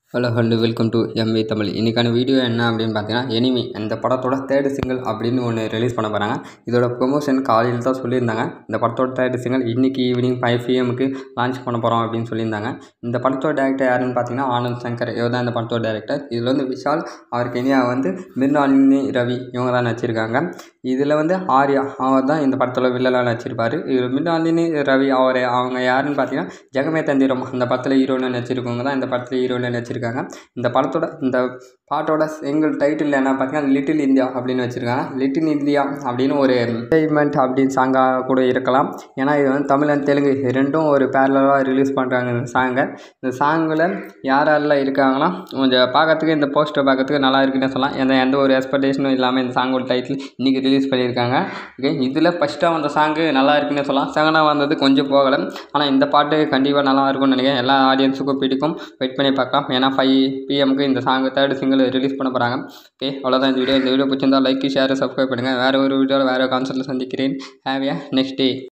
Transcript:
hello hello welcome to MV Tamil இன்றைக்கான video என்ன அப்படின்னு பார்த்தீங்கன்னா எனிமி இந்த படத்தோட தேர்ட் சிங்கிள் அப்படின்னு ஒன்று ரிலீஸ் பண்ண போகிறாங்க இதோட ப்ரொமோஷன் காலையில் தான் சொல்லியிருந்தாங்க இந்த படத்தோட தேர்ட் சிங்கிள் இன்றைக்கி ஈவினிங் ஃபைவ் பிஎம்க்கு லான்ச் பண்ண போகிறோம் அப்படின்னு சொல்லியிருந்தாங்க இந்த படத்தோட டேரக்டர் யாருன்னு பார்த்தீங்கன்னா ஆனந்த் சங்கர் இவர் தான் இந்த படத்தோட டேரக்டர் இதில் வந்து விஷால் அவருக்கு இனியா வந்து மிர்னாலினி ரவி இவங்க தான் நடிச்சிருக்காங்க இதில் வந்து ஆர்யா அவர் தான் இந்த படத்தில் வில்லலாக நடிச்சிருப்பார் இது மிர்னாலினி ரவி அவர் அவங்க யாருன்னு பார்த்தீங்கன்னா ஜெகமே தந்திரம் அந்த படத்தில் ஹீரோன்னு நடிச்சிருக்கவங்க தான் இந்த படத்தில் ஹீரோன்னு நடிச்சிருக்காங்க இந்த படத்தோட இந்த பாட்டோட சிங்கிள் டைட்டில் என்ன பார்த்தீங்கன்னா லிட்டில் இந்தியா அப்படின்னு வச்சுருக்காங்க லிட்டில் இந்தியா அப்படின்னு ஒரு என்டர்டைன்மெண்ட் அப்படின்னு சாங்காக கூட இருக்கலாம் ஏன்னா இது வந்து தமிழ் அண்ட் தெலுங்கு இது ரெண்டும் ஒரு பேரலாக ரிலீஸ் பண்ணுறாங்க இந்த சாங்கை இந்த சாங்கில் யார் யாரெல்லாம் இருக்காங்கன்னா கொஞ்சம் பார்க்கறதுக்கு இந்த போஸ்டர் பார்க்கறதுக்கு நல்லா இருக்குன்னு சொல்லலாம் எந்த எந்த ஒரு எக்ஸ்பெக்டேஷனும் இல்லாமல் இந்த சாங்கோட டைட்டில் இன்றைக்கி ரிலீஸ் பண்ணியிருக்காங்க ஓகே இதில் ஃபஸ்ட்டாக வந்த சாங்கு நல்லா இருக்குன்னு சொல்லலாம் செகண்டாக வந்தது கொஞ்சம் போகலை ஆனால் இந்த பாட்டு கண்டிப்பாக நல்லா இருக்கும்னு நினைக்கிறேன் எல்லா ஆடியன்ஸுக்கும் பிடிக்கும் வெயிட் பண்ணி பார்க்கலாம் ஏன்னா ஃபைவ் பிஎம்க்கு இந்த சாங் தேர்ட் சிங்கிள் ரிலீஸ் பண்ண போகிறாங்க ஓகே அவ்வளோதான் இந்த வீடியோ இந்த வீடியோ பிடிச்சிருந்தா லைக் ஷேர் சப்ஸ்கிரைப் பண்ணுங்கள் வேறு ஒரு வீடியோவில் வேறு கான்செப்ட்டில் சந்திக்கிறேன் ஹேவ் ஏ நெக்ஸ்ட் டே